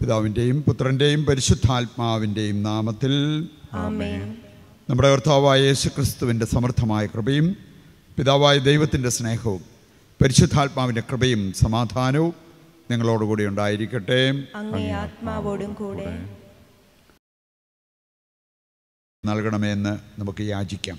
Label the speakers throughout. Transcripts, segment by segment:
Speaker 1: പിതാവിൻ്റെയും പുത്രൻ്റെയും പരിശുദ്ധാത്മാവിൻ്റെയും നാമത്തിൽ
Speaker 2: ആമേൻ
Speaker 1: നമ്മുടെ കർത്താവായ യേശു ക്രിസ്തുവിൻ്റെ സമൃദ്ധമായ കൃപയും പിതാവായ ദൈവത്തിൻ്റെ സ്നേഹവും പരിശുദ്ധാത്മാവിൻ്റെ കൃപയും സമാധാനവും നിങ്ങളോടുകൂടി ഉണ്ടായിരിക്കട്ടെ
Speaker 2: അങ്ങേ ആത്മാവോടും കൂടെ
Speaker 1: നൽകണമെന്ന് നമുക്ക് യാചിക്കാം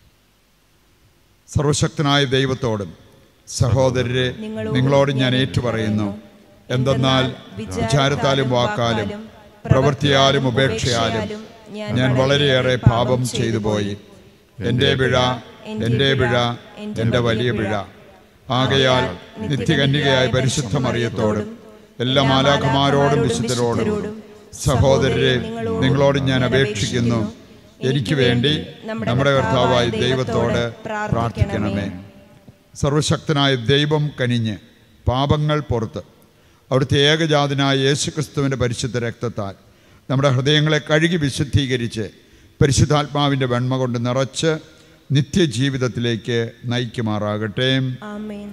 Speaker 1: സർവശക്തനായ ദൈവത്തോടും സഹോദരരെ നിങ്ങളോട് ഞാൻ ഏറ്റുപറയുന്നു എന്തെന്നാൽ വിചാരത്താലും വാക്കാലും പ്രവൃത്തിയാലും ഉപേക്ഷയാലും ഞാൻ വളരെയേറെ പാപം ചെയ്തു പോയി എൻ്റെ പിഴ എൻ്റെ പിഴ എൻ്റെ വലിയ പിഴ ആകയാൽ നിത്യകന്യകയായ പരിശുദ്ധ മറിയത്തോടും എല്ലാ മാലാഖമാരോടും വിശുദ്ധരോടും സഹോദരരെ നിങ്ങളോട് ഞാൻ അപേക്ഷിക്കുന്നു എനിക്ക് വേണ്ടി നമ്മുടെ കർത്താവായ ദൈവത്തോട് പ്രാർത്ഥിക്കണമേ സർവശക്തനായ ദൈവം കനിഞ്ഞ് പാപങ്ങൾ പുറത്ത് അവിടുത്തെ ഏകജാതനായ യേശുക്രിസ്തുവിൻ്റെ പരിശുദ്ധ രക്തത്താൽ നമ്മുടെ ഹൃദയങ്ങളെ കഴുകി വിശുദ്ധീകരിച്ച് പരിശുദ്ധാത്മാവിൻ്റെ വെണ്മ കൊണ്ട് നിറച്ച് നിത്യജീവിതത്തിലേക്ക് നയിക്കുമാറാകട്ടെ
Speaker 2: ആമേൻ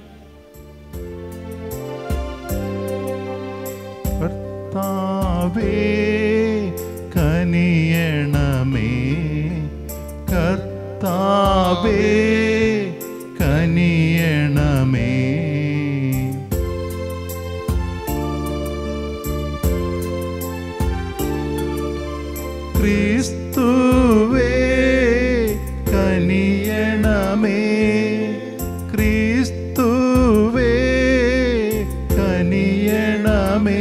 Speaker 3: കർത്താവേ കനിയണമേ കർത്താവേ കനിയണമേ ക്രിസ്തുവേ കനിയണമേ ക്രിസ്തുവേ കനിയണമേ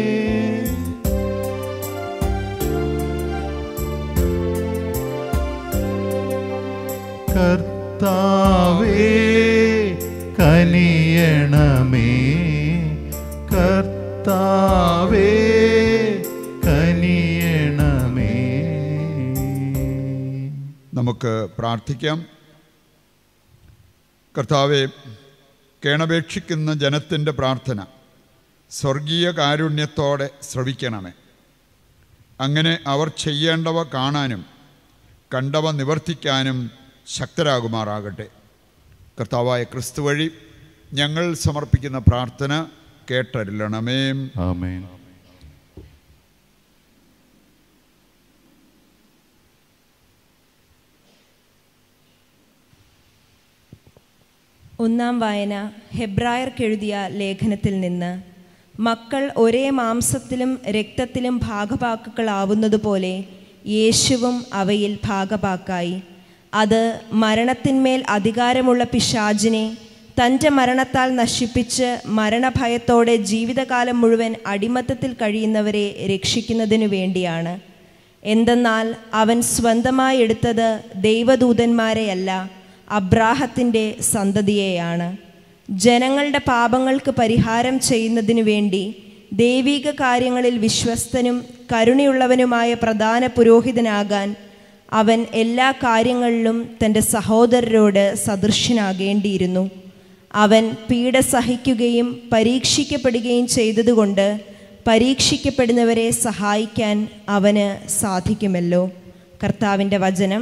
Speaker 3: കർത്താവേ കനിയണമേ കർത്താവേ കനിയണമേ
Speaker 1: നമുക്ക് പ്രാർത്ഥിക്കാം കർത്താവെ കേണപേക്ഷിക്കുന്ന ജനത്തിൻ്റെ പ്രാർത്ഥന സ്വർഗീയ കാരുണ്യത്തോടെ ശ്രവിക്കണമേ അങ്ങനെ അവർ ചെയ്യേണ്ടവ കാണാനും കണ്ടവ നിവർത്തിക്കാനും ശക്തരാകുമാറാകട്ടെ കർത്താവായ ക്രിസ്തു വഴി ഞങ്ങൾ സമർപ്പിക്കുന്ന പ്രാർത്ഥന കേട്ടരുളണമേ
Speaker 3: ആമേൻ
Speaker 2: ഒന്നാം വായന ഹെബ്രായർക്കെഴുതിയ ലേഖനത്തിൽ നിന്ന് മക്കൾ ഒരേ മാംസത്തിലും രക്തത്തിലും ഭാഗഭാക്കുകളാവുന്നതുപോലെ യേശുവും അവയിൽ ഭാഗഭാക്കായി അത് മരണത്തിന്മേൽ അധികാരമുള്ള പിശാചിനെ തൻ്റെ മരണത്താൽ നശിപ്പിച്ച് മരണഭയത്തോടെ ജീവിതകാലം മുഴുവൻ അടിമത്തത്തിൽ കഴിയുന്നവരെ രക്ഷിക്കുന്നതിനു വേണ്ടിയാണ് എന്തെന്നാൽ അവൻ സ്വന്തമായി എടുത്തത് ദൈവദൂതന്മാരെയല്ല അബ്രാഹത്തിൻ്റെ സന്തതിയെയാണ് ജനങ്ങളുടെ പാപങ്ങൾക്ക് പരിഹാരം ചെയ്യുന്നതിനു വേണ്ടി ദൈവിക കാര്യങ്ങളിൽ വിശ്വസ്തനും കരുണയുള്ളവനുമായ പ്രധാന പുരോഹിതനാകാൻ അവൻ എല്ലാ കാര്യങ്ങളിലും തൻ്റെ സഹോദരരോട് സദൃശ്യനാകേണ്ടിയിരുന്നു അവൻ പീഡ സഹിക്കുകയും പരീക്ഷിക്കപ്പെടുകയും ചെയ്തതുകൊണ്ട് പരീക്ഷിക്കപ്പെടുന്നവരെ സഹായിക്കാൻ അവന് സാധിക്കുമല്ലോ കർത്താവിൻ്റെ വചനം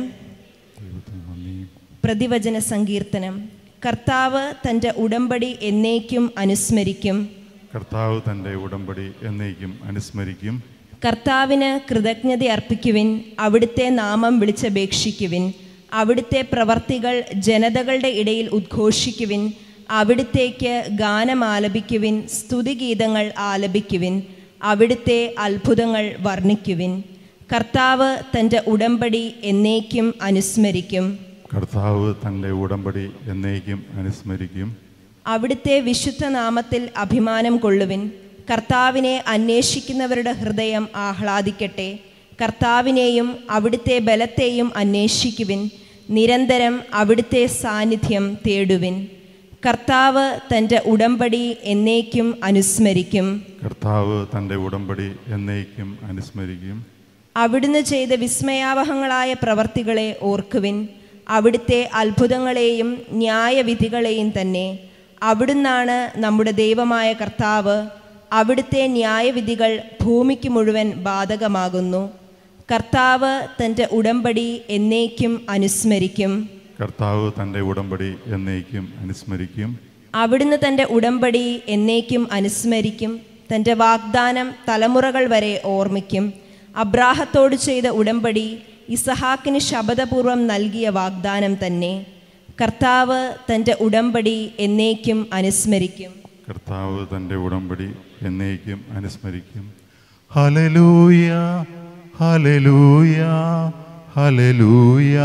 Speaker 2: പ്രതിവചന സങ്കീർത്തനം കർത്താവ് തൻ്റെ ഉടമ്പടി എന്നേക്കും അനുസ്മരിക്കും
Speaker 3: കർത്താവ് തൻ്റെ ഉടമ്പടി എന്നേക്കും അനുസ്മരിക്കും
Speaker 2: കർത്താവിന് കൃതജ്ഞത അർപ്പിക്കുവിൻ അവിടുത്തെ നാമം വിളിച്ചപേക്ഷിക്കുവിൻ അവിടുത്തെ പ്രവർത്തികൾ ജനതകളുടെ ഇടയിൽ ഉദ്ഘോഷിക്കുവിൻ അവിടുത്തേക്ക് ഗാനം ആലപിക്കുവിൻ സ്തുതിഗീതങ്ങൾ ആലപിക്കുവിൻ അവിടുത്തെ അത്ഭുതങ്ങൾ വർണ്ണിക്കുവിൻ കർത്താവ് തൻ്റെ ഉടമ്പടി എന്നേക്കും അനുസ്മരിക്കും
Speaker 3: കർത്താവ് തൻ്റെ ഉടമ്പടി എന്നേക്കും അനുസ്മരിക്കും
Speaker 2: അവിടുത്തെ വിശുദ്ധ നാമത്തിൽ അഭിമാനം കൊള്ളുവിൻ കർത്താവിനെ അന്വേഷിക്കുന്നവരുടെ ഹൃദയം ആഹ്ലാദിക്കട്ടെ കർത്താവിനെയും അവിടുത്തെ ബലത്തെയും അന്വേഷിക്കുവിൻ നിരന്തരം അവിടുത്തെ സാന്നിധ്യം തേടുവിൻ കർത്താവ് തൻ്റെ ഉടമ്പടി എന്നേക്കും അനുസ്മരിക്കും
Speaker 3: കർത്താവ് തൻ്റെ ഉടമ്പടി എന്നേക്കും അനുസ്മരിക്കും
Speaker 2: അവിടുന്ന് ചെയ്ത വിസ്മയാവഹങ്ങളായ പ്രവർത്തികളെ ഓർക്കുവിൻ അവിടുത്തെ അത്ഭുതങ്ങളെയും ന്യായവിധികളെയും തന്നെ അവിടുന്നാണ് നമ്മുടെ ദൈവമായ കർത്താവ് അവിടുത്തെ ന്യായവിധികൾ ഭൂമിക്ക് മുഴുവൻ ബാധകമാകുന്നു കർത്താവ് തൻ്റെ ഉടമ്പടി എന്നേക്കും അനുസ്മരിക്കും
Speaker 3: കർത്താവ് തൻ്റെ ഉടമ്പടി എന്നേക്കും അനുസ്മരിക്കും
Speaker 2: അവിടുന്ന് തൻ്റെ ഉടമ്പടി എന്നേക്കും അനുസ്മരിക്കും തൻ്റെ വാഗ്ദാനം തലമുറകൾ വരെ ഓർമ്മിക്കും അബ്രാഹത്തോട് ചെയ്ത ഉടമ്പടി ഇസഹാക്കിന് ശബദപൂർവം നൽകിയ വാഗ്ദാനം തന്നെ കർത്താവ് തൻ്റെ ഉടമ്പടി എന്നേക്കും അനുസ്മരിക്കും
Speaker 3: കർത്താവ് തൻ്റെ ഉടമ്പടി എന്നേക്കും അനുസ്മരിക്കും ഹലലൂയ ഹലലൂയ ഹലലൂയ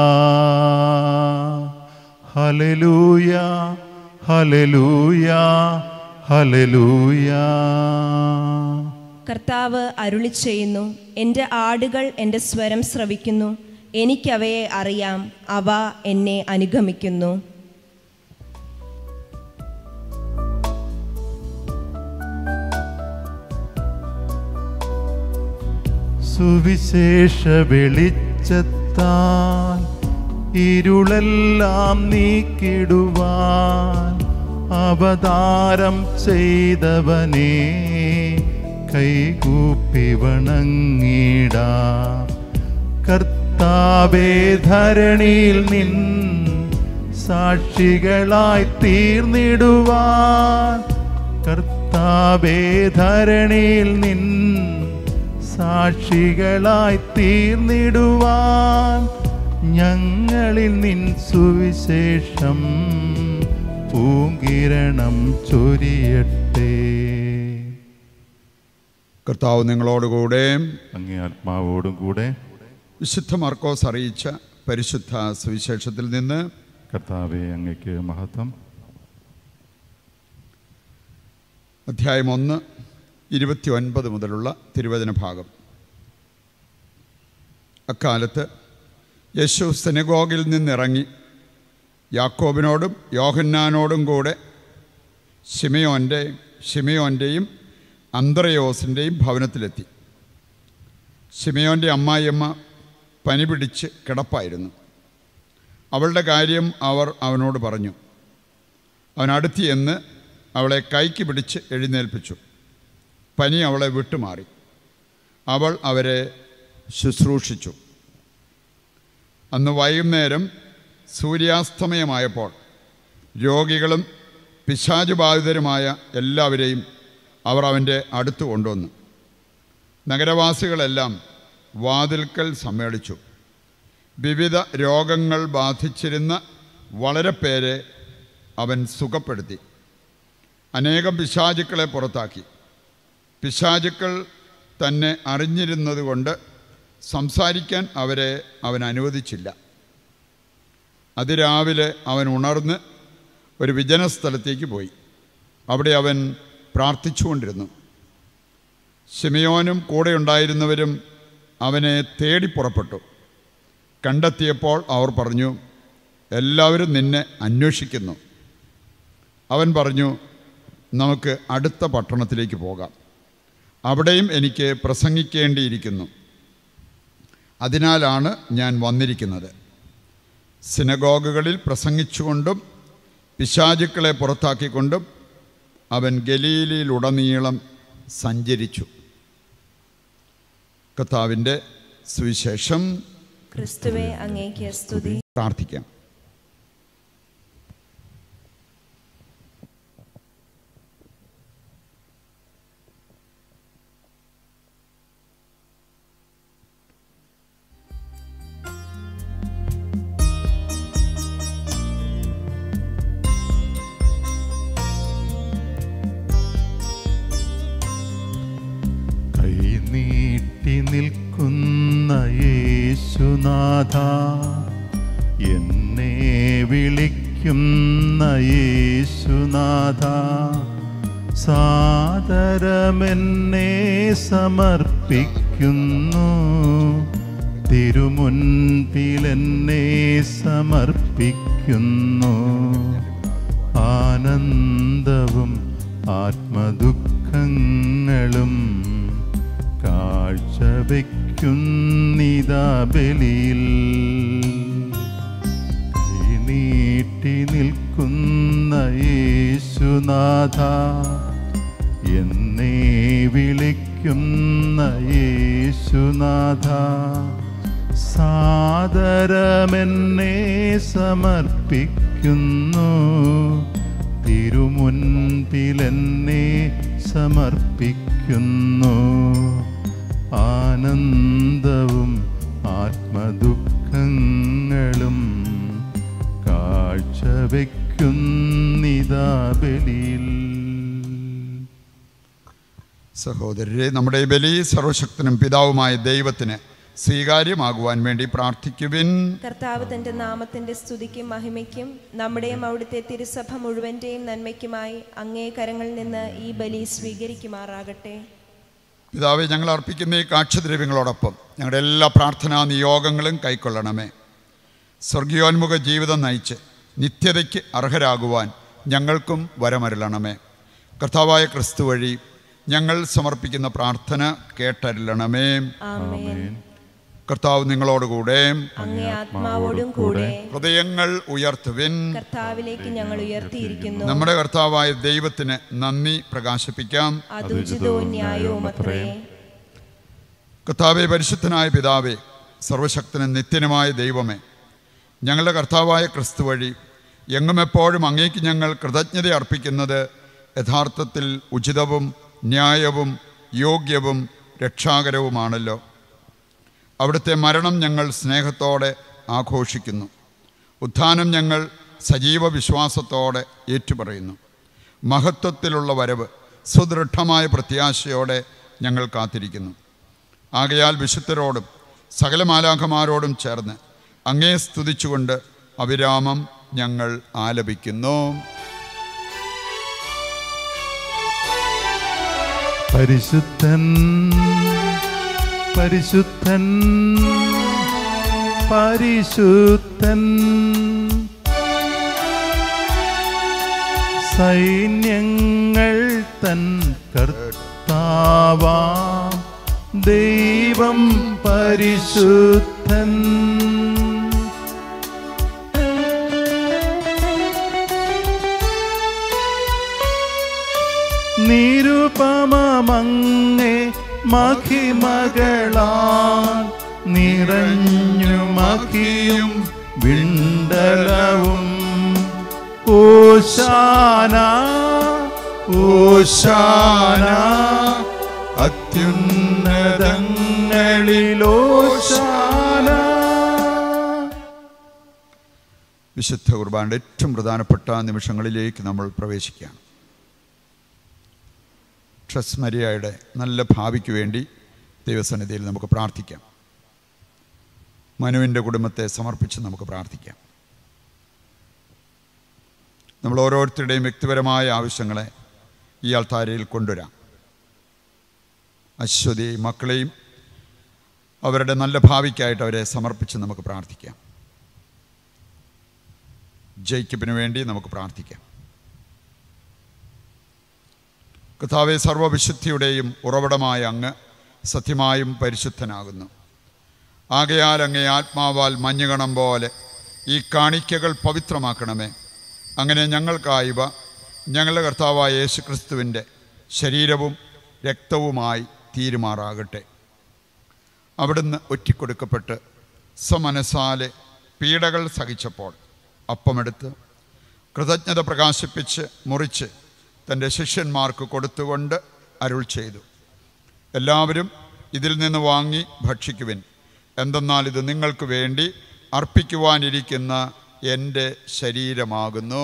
Speaker 3: ഹലലൂയ ഹലലൂയ ഹലലൂയ
Speaker 2: കർത്താവ് അരുളി ചെയ്യുന്നു എൻ്റെ ആടുകൾ എൻ്റെ സ്വരം ശ്രവിക്കുന്നു എനിക്കവയെ അറിയാം അവ എന്നെ അനുഗമിക്കുന്നു
Speaker 3: സുവിശേഷ വെളിച്ചത്താൽ ഇരുളെല്ലാം നീക്കിടുവാൻ അവതാരം ചെയ്തവനെ കൈകൂപ്പി വണങ്ങിടാം കർത്താവേ ധരണിയിൽ നിൻ സാക്ഷികളായി തീർന്നിടുവാൻ കർത്താവേ ധരണിയിൽ നിൻ സാക്ഷികളായി തീർന്നിടുവാൻ ഞങ്ങളിൽ നിൻ സുവിശേഷം പൂങ്കിരണം ചൊരിയട്ടെ
Speaker 1: കർത്താവ് നിങ്ങളോടുകൂടെ
Speaker 3: അങ്ങേ ആത്മാവോടും കൂടെ
Speaker 1: വിശുദ്ധ മർക്കോസ് അറിയിച്ച പരിശുദ്ധ സുവിശേഷത്തിൽ നിന്ന്
Speaker 3: കർത്താവെ അങ്ങയ്ക്ക് മഹത്വം
Speaker 1: അധ്യായം ഒന്ന് ഇരുപത്തി ഒൻപത് മുതലുള്ള തിരുവചന ഭാഗം അക്കാലത്ത് യേശു സെനഗോഗിൽ നിന്നിറങ്ങി യാക്കോബിനോടും യോഹന്നാനോടും കൂടെ ഷിമയോൻ്റെ ഷിമയോൻ്റെയും അന്ത്രയോസിൻ്റെയും ഭവനത്തിലെത്തി ഷിമയോൻ്റെ അമ്മായിയമ്മ പനി പിടിച്ച് കിടപ്പായിരുന്നു അവളുടെ കാര്യം അവർ അവനോട് പറഞ്ഞു അവൻ അടുത്ത് ചെന്ന് അവളെ കൈക്ക് പിടിച്ച് എഴുന്നേൽപ്പിച്ചു പനി അവളെ വിട്ടുമാറി അവൾ അവരെ ശുശ്രൂഷിച്ചു അന്ന് വൈകുന്നേരം സൂര്യാസ്തമയമായപ്പോൾ രോഗികളും പിശാചുബാധിതരുമായ എല്ലാവരെയും അവർ അവൻ്റെ അടുത്ത് കൊണ്ടുവന്നു നഗരവാസികളെല്ലാം വാതിൽക്കൽ സമ്മേളിച്ചു വിവിധ രോഗങ്ങൾ ബാധിച്ചിരുന്ന വളരെ പേരെ അവൻ സുഖപ്പെടുത്തി അനേകം പിശാചുക്കളെ പുറത്താക്കി പിശാചുക്കൾ തന്നെ അറിഞ്ഞിരുന്നതുകൊണ്ട് സംസാരിക്കാൻ അവരെ അവൻ അനുവദിച്ചില്ല അതിരാവിലെ അവൻ ഉണർന്ന് ഒരു വിജന സ്ഥലത്തേക്ക് പോയി അവിടെ അവൻ പ്രാർത്ഥിച്ചുകൊണ്ടിരുന്നു ശിമയോനും കൂടെ ഉണ്ടായിരുന്നവരും അവനെ തേടി പുറപ്പെട്ടു കണ്ടെത്തിയപ്പോൾ അവർ പറഞ്ഞു എല്ലാവരും നിന്നെ അന്വേഷിക്കുന്നു അവൻ പറഞ്ഞു നമുക്ക് അടുത്ത പട്ടണത്തിലേക്ക് പോകാം അവിടെയും എനിക്ക് പ്രസംഗിക്കേണ്ടിയിരിക്കുന്നു അതിനാലാണ് ഞാൻ വന്നിരിക്കുന്നത് സിനഗോഗുകളിൽ പ്രസംഗിച്ചുകൊണ്ടും പിശാചുക്കളെ പുറത്താക്കിക്കൊണ്ടും അവൻ ഗലീലയിലുടനീളം സഞ്ചരിച്ചു കർത്താവിൻ്റെ സുവിശേഷം
Speaker 2: ക്രിസ്തുവെ അങ്ങേക്ക് സ്തുതി
Speaker 1: പ്രാർത്ഥിക്കാം
Speaker 3: കൈനീട്ടി നിൽക്കുന്ന യേശുനാഥ എന്നെ വിളിക്കുന്ന യേശുനാഥ സാദരമെന്നെ സമർപ്പിക്കുന്നു തിരുമുൻപിലെന്നെ സമർപ്പിക്കുന്നു ആനന്ദവും ആത്മദുഃഖങ്ങളും കാഴ്ചവെക്കുന്നിതാ ബലിയിൽ കൈനീട്ടി നിൽക്കുന്ന യേശുനാഥ എന്നെ വിളിക്കുന്ന യേശുനാഥ സാദരമെന്നെ സമർപ്പിക്കുന്നു തിരുമുൻപിലെന്നെ സമർപ്പിക്കുന്നു ആനന്ദവും ആത്മദുഃഖങ്ങളും കാഴ്ചവെക്കുന്നിതാ ബലിയിൽ
Speaker 1: സഹോദരരെ നമ്മുടെ ഈ ബലി സർവശക്തനും പിതാവുമായ ദൈവത്തിന് സ്വീകാര്യമാകുവാൻ വേണ്ടി പ്രാർത്ഥിക്കുവിൻ
Speaker 2: കർത്താവ് തന്റെ നാമത്തിന്റെ സ്തുതിക്കും മഹിമയ്ക്കും നമ്മുടെയും അവിടുത്തെ തിരുസഭ മുഴുവന്റെയും നന്മയ്ക്കുമായി അങ്ങേ കരങ്ങളിൽ നിന്ന് ഈ ബലി സ്വീകരിക്കുമാറാകട്ടെ
Speaker 1: പിതാവെ ഞങ്ങൾ അർപ്പിക്കുന്ന ഈ കാഴ്ചദ്രവ്യങ്ങളോടൊപ്പം ഞങ്ങളുടെ എല്ലാ പ്രാർത്ഥനാ നിയോഗങ്ങളും കൈക്കൊള്ളണമേ സ്വർഗീയോന്മുഖ ജീവിതം നയിച്ച് നിത്യതയ്ക്ക് അർഹരാകുവാൻ ഞങ്ങൾക്കും വരമരുളണമേ കർത്താവായ ക്രിസ്തു വഴി ഞങ്ങൾ സമർപ്പിക്കുന്ന പ്രാർത്ഥന കേട്ടരുളണമേ
Speaker 2: ആമേൻ
Speaker 1: കർത്താവ് നിങ്ങളോടുകൂടെ
Speaker 2: അങ്ങേ ആത്മാവോടും കൂടെ
Speaker 1: ഹൃദയങ്ങൾ ഉയർത്തുവിൻ
Speaker 2: കർത്താവിലേക്ക് ഞങ്ങൾ ഉയർത്തിയിരിക്കുന്നു
Speaker 1: നമ്മുടെ കർത്താവായ ദൈവത്തിന് നന്ദി പ്രകാശിപ്പിക്കാം
Speaker 2: അതുചിതവും ന്യായവും അത്രേ
Speaker 1: കർത്താവെ പരിശുദ്ധനായ പിതാവേ സർവശക്തനും നിത്യനുമായ ദൈവമേ ഞങ്ങളുടെ കർത്താവായ ക്രിസ്തു വഴി എങ്ങും എപ്പോഴും അങ്ങേക്ക് ഞങ്ങൾ കൃതജ്ഞത അർപ്പിക്കുന്നത് യഥാർത്ഥത്തിൽ ഉചിതവും ന്യായവും യോഗ്യവും രക്ഷാകരവുമാണല്ലോ അവിടുത്തെ മരണം ഞങ്ങൾ സ്നേഹത്തോടെ ആഘോഷിക്കുന്നു ഉത്ഥാനം ഞങ്ങൾ സജീവ വിശ്വാസത്തോടെ ഏറ്റുപറയുന്നു മഹത്വത്തിലുള്ള വരവ് സുദൃഢമായ പ്രത്യാശയോടെ ഞങ്ങൾ കാത്തിരിക്കുന്നു ആകയാൽ വിശുദ്ധരോടും സകല മാലാഖമാരോടും ചേർന്ന് അങ്ങേ സ്തുതിച്ചുകൊണ്ട് അവിരാമം ഞങ്ങൾ ആലപിക്കുന്നു
Speaker 3: പരിശുദ്ധൻ പരിശുദ്ധൻ പരിശുദ്ധൻ സൈന്യങ്ങൾ തൻ കർത്താവാ ദൈവം പരിശുദ്ധൻ നിരുപമങ്ങേ മഹിമകളാൽ നിറഞ്ഞു മഹിയും വിണ്ടലവും ഓശാന ഓശാന അത്യുന്നതങ്ങളിലോശാന
Speaker 1: വിശുദ്ധ കുർബാനയുടെ ഏറ്റവും പ്രധാനപ്പെട്ട നിമിഷങ്ങളിലേക്ക് നമ്മൾ പ്രവേശിക്കുകയാണ് ട്രസ് മരിയയുടെ നല്ല ഭാവിക്ക് വേണ്ടി ദൈവസന്നിധിയിൽ നമുക്ക് പ്രാർത്ഥിക്കാം മനുവിൻ്റെ കുടുംബത്തെ സമർപ്പിച്ച് നമുക്ക് പ്രാർത്ഥിക്കാം നമ്മൾ ഓരോരുത്തരുടെയും വ്യക്തിപരമായ ആവശ്യങ്ങളെ ഈ ആൾത്താരയിൽ കൊണ്ടുവരാം അശ്വതി മക്കളെയും അവരുടെ നല്ല ഭാവിക്കായിട്ട് അവരെ സമർപ്പിച്ച് നമുക്ക് പ്രാർത്ഥിക്കാം ജയിക്കപ്പിന് വേണ്ടി നമുക്ക് പ്രാർത്ഥിക്കാം കഥാവെ സർവവിശുദ്ധിയുടെയും ഉറവിടമായ അങ്ങ് സത്യമായും പരിശുദ്ധനാകുന്നു ആകയാൽ അങ്ങേ ആത്മാവാൽ മഞ്ഞുകണം പോലെ ഈ കാണിക്കകൾ പവിത്രമാക്കണമേ അങ്ങനെ ഞങ്ങൾക്കായവ ഞങ്ങളുടെ കർത്താവായ യേശു ക്രിസ്തുവിൻ്റെ ശരീരവും രക്തവുമായി തീരുമാറാകട്ടെ അവിടുന്ന് ഒറ്റിക്കൊടുക്കപ്പെട്ട് സ്വമനസാലെ പീഡകൾ സഹിച്ചപ്പോൾ അപ്പമെടുത്ത് കൃതജ്ഞത പ്രകാശിപ്പിച്ച് മുറിച്ച് തൻ്റെ ശിഷ്യന്മാർക്ക് കൊടുത്തുകൊണ്ട് അരുൾ ചെയ്തു എല്ലാവരും ഇതിൽ നിന്ന് വാങ്ങി ഭക്ഷിക്കുവിൻ എന്തെന്നാൽ ഇത് നിങ്ങൾക്ക് വേണ്ടി അർപ്പിക്കുവാനിരിക്കുന്ന എൻ്റെ ശരീരമാകുന്നു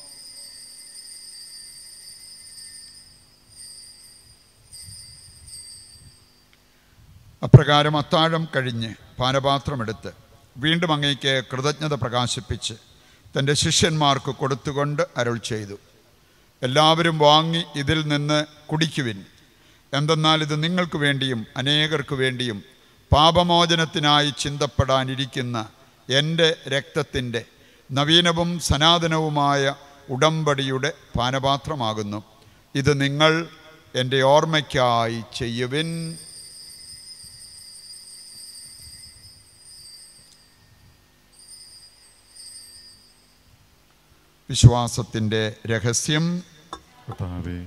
Speaker 1: അപ്രകാരം അത്താഴം കഴിഞ്ഞ് പാനപാത്രമെടുത്ത് വീണ്ടും അങ്ങേക്ക് കൃതജ്ഞത പ്രകാശിപ്പിച്ച് തൻ്റെ ശിഷ്യന്മാർക്ക് കൊടുത്തുകൊണ്ട് അരുൾ ചെയ്തു എല്ലാവരും വാങ്ങി ഇതിൽ നിന്ന് കുടിക്കുവിൻ എന്തെന്നാൽ ഇത് നിങ്ങൾക്ക് വേണ്ടിയും അനേകർക്ക് വേണ്ടിയും പാപമോചനത്തിനായി ചിന്തപ്പെടാനിരിക്കുന്ന എൻ്റെ രക്തത്തിൻ്റെ നവീനവും സനാതനവുമായ ഉടമ്പടിയുടെ പാനപാത്രമാകുന്നു ഇത് നിങ്ങൾ എൻ്റെ ഓർമ്മയ്ക്കായി ചെയ്യുവിൻ വിശ്വാസത്തിൻ്റെ രഹസ്യം
Speaker 3: കർത്താവേ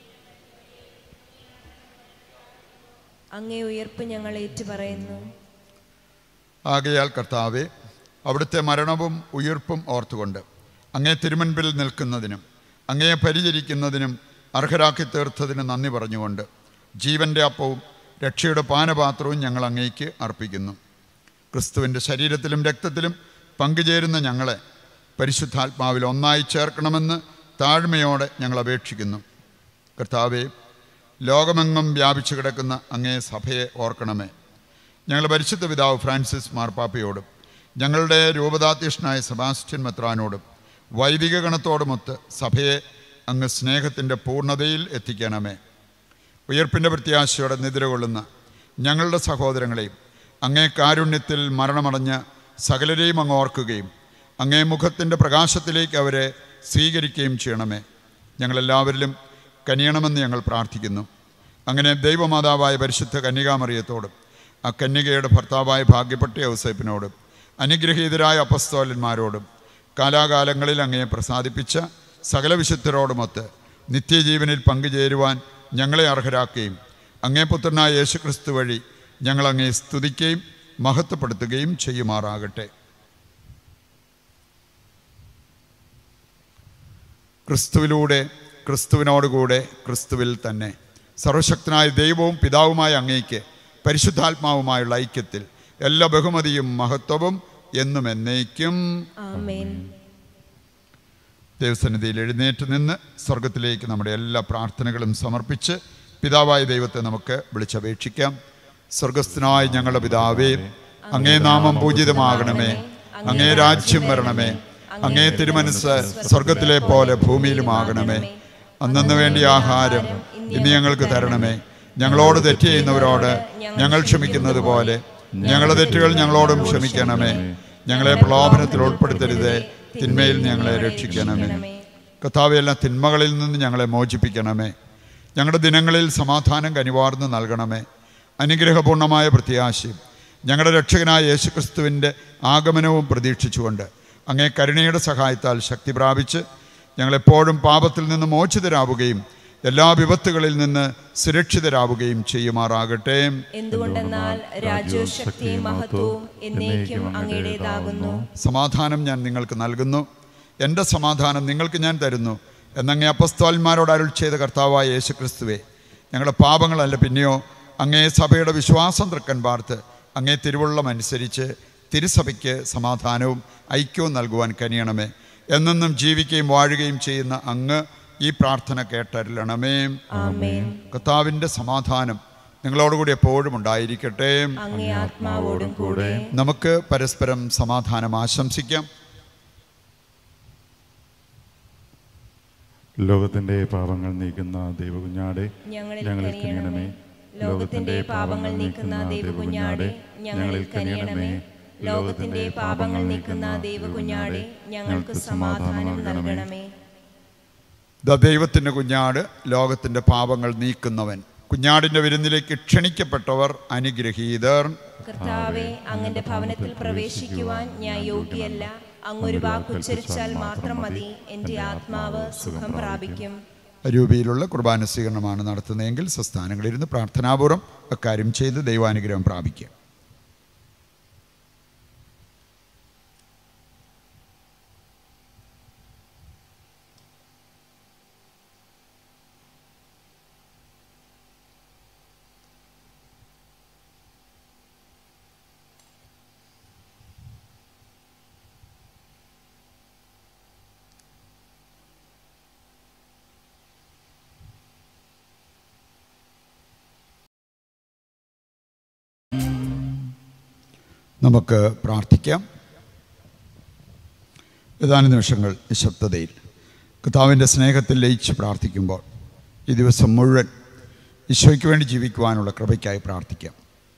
Speaker 2: അങ്ങേ ഉയർപ്പ് ഞങ്ങൾ ഏറ്റുപറയുന്നു
Speaker 1: ആകയാൽ കർത്താവെ അവിടുത്തെ മരണവും ഉയിർപ്പും ഓർത്തുകൊണ്ട് അങ്ങേ തിരുമുൻപിൽ നിൽക്കുന്നതിനും അങ്ങയെ പരിചരിക്കുന്നതിനും അർഹരാക്കി തീർത്തതിന് നന്ദി പറഞ്ഞുകൊണ്ട് ജീവൻ്റെ അപ്പവും രക്ഷയുടെ പാനപാത്രവും ഞങ്ങൾ അങ്ങേക്ക് അർപ്പിക്കുന്നു ക്രിസ്തുവിൻ്റെ ശരീരത്തിലും രക്തത്തിലും പങ്കുചേരുന്ന ഞങ്ങളെ പരിശുദ്ധാത്മാവിൽ ഒന്നായി ചേർക്കണമെന്ന് താഴ്മയോടെ ഞങ്ങൾ അപേക്ഷിക്കുന്നു കർത്താവെ ലോകമെങ്ങും വ്യാപിച്ചു കിടക്കുന്ന അങ്ങേ സഭയെ ഓർക്കണമേ ഞങ്ങൾ പരിശുദ്ധ പിതാവ് ഫ്രാൻസിസ് മാർപ്പാപ്പയോടും ഞങ്ങളുടെ രൂപതാധ്യക്ഷനായ സെബാസ്റ്റ്യൻ മെത്രാനോടും വൈദിക ഗണത്തോടുമൊത്ത് സഭയെ അങ്ങ് സ്നേഹത്തിൻ്റെ പൂർണ്ണതയിൽ എത്തിക്കണമേ ഉയർപ്പിൻ്റെ പ്രത്യാശയോടെ നിദ്രകൊള്ളുന്ന ഞങ്ങളുടെ സഹോദരങ്ങളെയും അങ്ങേ കാരുണ്യത്തിൽ മരണമടഞ്ഞ സകലരെയും അങ്ങ് ഓർക്കുകയും അങ്ങേ മുഖത്തിൻ്റെ പ്രകാശത്തിലേക്ക് അവരെ സ്വീകരിക്കുകയും ചെയ്യണമേ ഞങ്ങളെല്ലാവരിലും കനിയണമെന്ന് ഞങ്ങൾ പ്രാർത്ഥിക്കുന്നു അങ്ങനെ ദൈവമാതാവായ പരിശുദ്ധ കന്യകാമറിയത്തോടും ആ കന്യകയുടെ ഭർത്താവായ ഭാഗ്യപ്പെട്ട ഔസേപ്പിനോടും അനുഗ്രഹീതരായ അപ്പസ്തോലന്മാരോടും കാലാകാലങ്ങളിൽ അങ്ങയെ പ്രസാദിപ്പിച്ച സകല വിശുദ്ധരോടുമൊത്ത് നിത്യജീവനിൽ പങ്കുചേരുവാൻ ഞങ്ങളെ അർഹരാക്കുകയും അങ്ങേ പുത്രനായ യേശുക്രിസ്തു വഴി ഞങ്ങൾ അങ്ങയെ സ്തുതിക്കുകയും മഹത്വപ്പെടുത്തുകയും ചെയ്യുമാറാകട്ടെ ക്രിസ്തുവിലൂടെ ക്രിസ്തുവിനോടുകൂടെ ക്രിസ്തുവിൽ തന്നെ സർവശക്തനായ ദൈവവും പിതാവുമായ അങ്ങേക്ക് പരിശുദ്ധാത്മാവുമായുള്ള ഐക്യത്തിൽ എല്ലാ ബഹുമതിയും മഹത്വവും എന്നും എന്നേക്കും
Speaker 2: ആമേൻ
Speaker 1: ദൈവസന്നിധിയിൽ എഴുന്നേറ്റ് നിന്ന് സ്വർഗത്തിലേക്ക് നമ്മുടെ എല്ലാ പ്രാർത്ഥനകളും സമർപ്പിച്ച് പിതാവായ ദൈവത്തെ നമുക്ക് വിളിച്ചപേക്ഷിക്കാം സ്വർഗസ്ഥനായ ഞങ്ങളുടെ പിതാവേ അങ്ങേ നാമം പൂജിതമാകണമേ അങ്ങേ രാജ്യം വരണമേ അങ്ങേ തിരുമനസ് സ്വർഗത്തിലെ പോലെ ഭൂമിയിലുമാകണമേ അന്നു വേണ്ടി ആഹാരം ഇന്ന് ഞങ്ങൾക്ക് തരണമേ ഞങ്ങളോട് തെറ്റ് ചെയ്യുന്നവരോട് ഞങ്ങൾ ക്ഷമിക്കുന്നത് പോലെ ഞങ്ങളുടെ തെറ്റുകൾ ഞങ്ങളോടും ക്ഷമിക്കണമേ ഞങ്ങളെ പ്രലോഭനത്തിൽ ഉൾപ്പെടുത്തരുതേ തിന്മയിൽ ഞങ്ങളെ രക്ഷിക്കണമേ കർത്താവെ എല്ലാ തിന്മകളിൽ നിന്ന് ഞങ്ങളെ മോചിപ്പിക്കണമേ ഞങ്ങളുടെ ദിനങ്ങളിൽ സമാധാനം കനിവാർന്ന് നൽകണമെ അനുഗ്രഹപൂർണമായ പ്രത്യാശയും ഞങ്ങളുടെ രക്ഷകനായ യേശുക്രിസ്തുവിൻ്റെ ആഗമനവും പ്രതീക്ഷിച്ചുകൊണ്ട് അങ്ങേ കരുണയുടെ സഹായത്താൽ ശക്തി പ്രാപിച്ച് ഞങ്ങളെപ്പോഴും പാപത്തിൽ നിന്ന് മോചിതരാവുകയും എല്ലാ വിപത്തുകളിൽ നിന്ന് സുരക്ഷിതരാവുകയും ചെയ്യുമാറാകട്ടെ
Speaker 2: എന്തുകൊണ്ടെന്നാൽ രാജ്യവും ശക്തിയും മഹത്വവും എന്നേക്കും അങ്ങയുടേതാകുന്നു
Speaker 1: സമാധാനം ഞാൻ നിങ്ങൾക്ക് നൽകുന്നു എൻ്റെ സമാധാനം നിങ്ങൾക്ക് ഞാൻ തരുന്നു എന്നങ്ങേ അപ്പസ്തോന്മാരോട് അരുൾ ചെയ്ത കർത്താവായ യേശുക്രിസ്തുവേ ഞങ്ങളുടെ പാപങ്ങളല്ല പിന്നെയോ അങ്ങേ സഭയുടെ വിശ്വാസം തൃക്കൻ പാർത്ത് അങ്ങേ തിരുവുള്ളം അനുസരിച്ച് തിരുസഭയ്ക്ക് സമാധാനവും ഐക്യവും നൽകുവാൻ കനിയണമേ എന്നെന്നും ജീവിക്കുകയും വാഴുകയും ചെയ്യുന്ന അങ്ങ് ഈ പ്രാർത്ഥന കേട്ടരുളണമേ
Speaker 2: ആമേൻ
Speaker 1: കർത്താവിൻ്റെ സമാധാനം നിങ്ങളോടുകൂടി എപ്പോഴും ഉണ്ടായിരിക്കട്ടെ
Speaker 2: അങ്ങേ ആത്മാവോടും കൂടെ
Speaker 1: നമുക്ക് പരസ്പരം സമാധാനം ആശംസിക്കാം
Speaker 3: ലോകത്തിന്റെ പാപങ്ങൾ നീക്കുന്ന ദൈവകുഞ്ഞാടെ
Speaker 2: ഞങ്ങളിൽ
Speaker 3: ഞങ്ങളിൽ
Speaker 2: കനിയണമേ ലോകത്തിന്റെ പാപങ്ങൾ നീക്കുന്ന ദൈവകുഞ്ഞാടെ ഞങ്ങളിൽ കനിയണമേ ലോകത്തിന്റെ പാപങ്ങൾ നീക്കുന്ന ദൈവകുഞ്ഞാടെ ഞങ്ങൾക്ക് സമാധാനം നൽകണമേ
Speaker 1: ദ ദൈവത്തിൻ്റെ കുഞ്ഞാട് ലോകത്തിൻ്റെ പാപങ്ങൾ നീക്കുന്നവൻ കുഞ്ഞാടിൻ്റെ വിരുന്നിലേക്ക് ക്ഷണിക്കപ്പെട്ടവർ അനുഗ്രഹീതർ
Speaker 2: കർത്താവെ അങ്ങന്റെ ഭവനത്തിൽ പ്രവേശിക്കുവാൻ ഞാൻ യോഗ്യല്ല അങ്ങൊരു വാക്കുച്ചരിച്ചാൽ മാത്രം മതി എന്റെ ആത്മാവ് സുഖം പ്രാപിക്കും
Speaker 1: രൂപയിലുള്ള കുർബാന സ്വീകരണമാണ് നടത്തുന്നതെങ്കിൽ സംസ്ഥാനങ്ങളിരുന്ന് പ്രാർത്ഥനാപൂർവ്വം അക്കാര്യം ചെയ്ത് ദൈവാനുഗ്രഹം പ്രാപിക്കുക നമുക്ക് പ്രാർത്ഥിക്കാം ഏതാനും നിമിഷങ്ങൾ നിശബ്ദതയിൽ കർത്താവിൻ്റെ സ്നേഹത്തിൽ ലയിച്ച് പ്രാർത്ഥിക്കുമ്പോൾ ഈ ദിവസം മുഴുവൻ ഈശോയ്ക്ക് വേണ്ടി ജീവിക്കുവാനുള്ള കൃപയ്ക്കായി പ്രാർത്ഥിക്കാം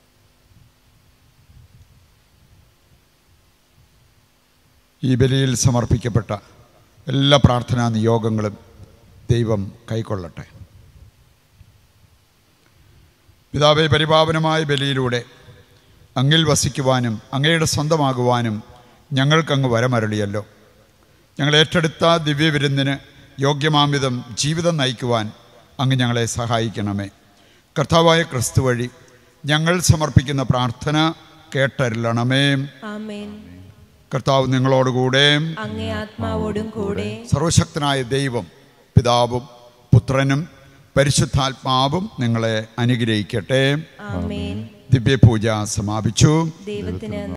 Speaker 1: ഈ ബലിയിൽ സമർപ്പിക്കപ്പെട്ട എല്ലാ പ്രാർത്ഥനാ നിയോഗങ്ങളും ദൈവം കൈക്കൊള്ളട്ടെ പിതാവെ പരിപാവനമായ ബലിയിലൂടെ അങ്ങിൽ വസിക്കുവാനും അങ്ങയുടെ സ്വന്തമാകുവാനും ഞങ്ങൾക്കങ്ങ് വരമരളിയല്ലോ ഞങ്ങൾ ഏറ്റെടുത്ത ദിവ്യവിരുന്നിന് യോഗ്യമാംവിധം ജീവിതം നയിക്കുവാൻ അങ്ങ് ഞങ്ങളെ സഹായിക്കണമേ കർത്താവായ ക്രിസ്തു വഴി ഞങ്ങൾ സമർപ്പിക്കുന്ന പ്രാർത്ഥന കേട്ടരുളണമേ
Speaker 2: ആമേൻ
Speaker 1: കർത്താവ് നിങ്ങളോടുകൂടെ
Speaker 2: അങ്ങേ ആത്മാവോടും കൂടെ
Speaker 1: സർവശക്തനായ ദൈവം പിതാവും പുത്രനും പരിശുദ്ധാത്മാവും നിങ്ങളെ അനുഗ്രഹിക്കട്ടെ
Speaker 2: ആമേൻ
Speaker 1: ദിവ്യപൂജ സമാപിച്ചു
Speaker 2: ദൈവത്തിന്